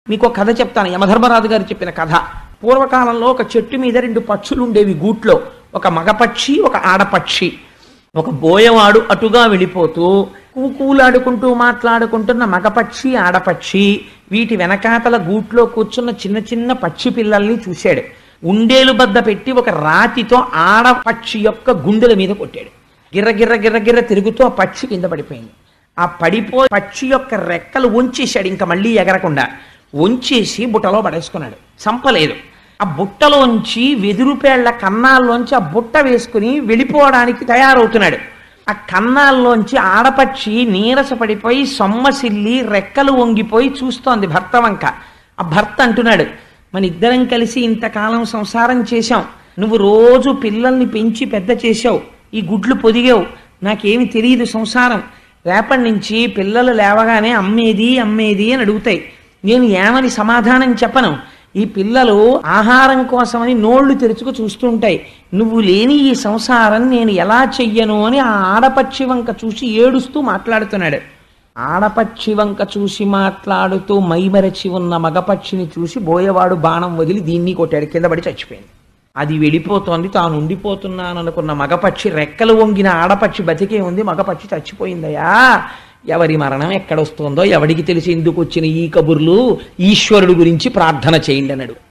మీకు ఒక కథ చెప్తాను యమధర్మరాజు గారు చెప్పిన కథ పూర్వకాలంలో ఒక చెట్టు మీద రెండు పక్షులు ఉండేవి గూట్లో ఒక మగపక్షి ఒక ఆడపక్షి ఒక బోయవాడు అటుగా వెళ్ళిపోతూ కూకూలాడుకుంటూ మాట్లాడుకుంటున్న మగపక్షి ఆడపక్షి వీటి వెనకాతల గూట్లో కూర్చున్న చిన్న చిన్న పక్షి పిల్లల్ని చూశాడు ఉండేలు బద్ద పెట్టి ఒక రాతితో ఆడపక్షి యొక్క గుండెల మీద కొట్టాడు గిర్ర గిర్ర గిర్ర గిర్ర తిరుగుతూ ఆ పక్షి కింద పడిపోయింది ఆ పడిపో పక్షి యొక్క రెక్కలు వంచేశాడు ఇంకా మళ్ళీ ఎగరకుండా వంచేసి బుట్టలో పడేసుకున్నాడు చంపలేదు ఆ బుట్టలోంచి వెదురుపేళ్ల కన్నాల్లోంచి ఆ బుట్ట వేసుకుని వెళ్ళిపోవడానికి తయారవుతున్నాడు ఆ కన్నాల్లోంచి ఆడపక్షి నీరస పడిపోయి సొమ్మసిల్లి రెక్కలు వంగిపోయి చూస్తోంది భర్త వంక ఆ భర్త అంటున్నాడు మన ఇద్దరం కలిసి ఇంతకాలం సంసారం చేశాం నువ్వు రోజు పిల్లల్ని పెంచి పెద్ద చేశావు ఈ గుడ్లు పొదిగావు నాకేమి తెలియదు సంసారం రేపటి నుంచి పిల్లలు లేవగానే అమ్మేది అమ్మేది అని అడుగుతాయి నేను ఏమని సమాధానం చెప్పను ఈ పిల్లలు ఆహారం కోసమని నోళ్లు తెరుచుకు చూస్తుంటాయి నువ్వు లేని ఈ సంసారం నేను ఎలా చెయ్యను అని ఆ ఆడపక్షి వంక చూసి ఏడుస్తూ మాట్లాడుతున్నాడు ఆడపక్షి వంక చూసి మాట్లాడుతూ మైమరచి ఉన్న మగపక్షిని చూసి బోయవాడు బాణం వదిలి దీన్ని కొట్టాడు కింద పడి చచ్చిపోయింది అది వెళ్ళిపోతోంది తాను ఉండిపోతున్నాను అనుకున్న మగపక్షి రెక్కలు వంగిన ఆడపక్షి బతికే ఉంది మగపక్షి చచ్చిపోయిందయా ఎవరి మరణం ఎక్కడొస్తుందో ఎవడికి తెలిసి ఎందుకు వచ్చిన ఈ కబుర్లు ఈశ్వరుడు గురించి ప్రార్థన చేయండి అన్నాడు